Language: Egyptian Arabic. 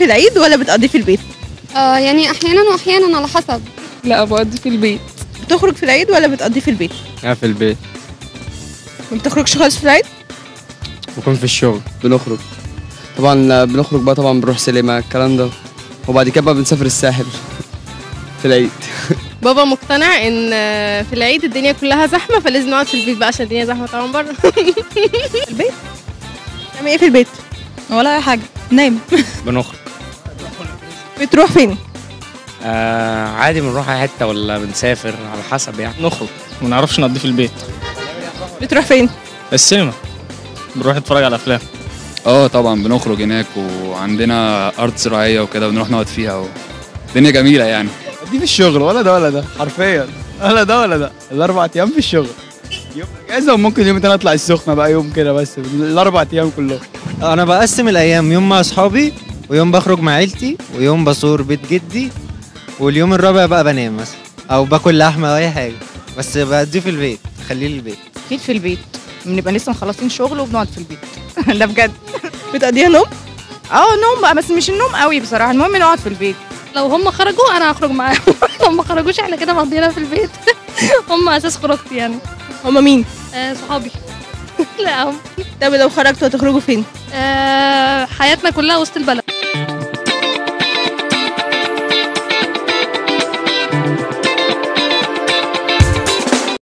في العيد ولا بتقضيه في البيت آه يعني احيانا واحيانا على حسب لا بقضي في البيت بتخرج في العيد ولا بتقضيه في البيت قاعد في البيت ما بتخرجش خالص في العيد بكون في الشغل بنخرج طبعا بنخرج بقى طبعا بنروح سينما الكلام ده وبعد كده بقى بنسافر الساحل في العيد بابا مقتنع ان في العيد الدنيا كلها زحمه فلازم نقعد في البيت بقى عشان الدنيا زحمه طبعا بره بتعمل ايه في البيت ولا اي حاجه نايم بنخرج بتروح فين آه عادي بنروح أي حتة ولا بنسافر على حسب يعني نخرج ما نعرفش نقضي في البيت بتروح فين السينما بنروح نتفرج على افلام اه طبعا بنخرج هناك وعندنا ارض زراعيه وكده بنروح نقعد فيها و... الدنيا جميله يعني دي في الشغل ولا ده ولا ده حرفيا ولا ده ولا ده الاربع ايام في الشغل يوم اجازه وممكن يوم تاني اطلع السخنه بقى يوم كده بس الاربع ايام كلهم انا بقسم الايام يوم مع اصحابي ويوم بخرج مع عيلتي ويوم بزور بيت جدي واليوم الرابع بقى بنام مثلا او باكل لحمه او اي حاجه بس بقضيه في البيت خليه للبيت اكيد في البيت بنبقى لسه مخلصين شغل وبنقعد في البيت ده بجد بتقضيها نوم اه نوم بقى بس مش النوم قوي بصراحه المهم نقعد في البيت لو هم خرجوا انا هخرج معاهم لو ما خرجوش احنا كده مقضينا في البيت هم اساس خروجتي يعني هما مين آه صحابي لا هم طب لو خرجتوا هتخرجوا فين آه حياتنا كلها وسط البلد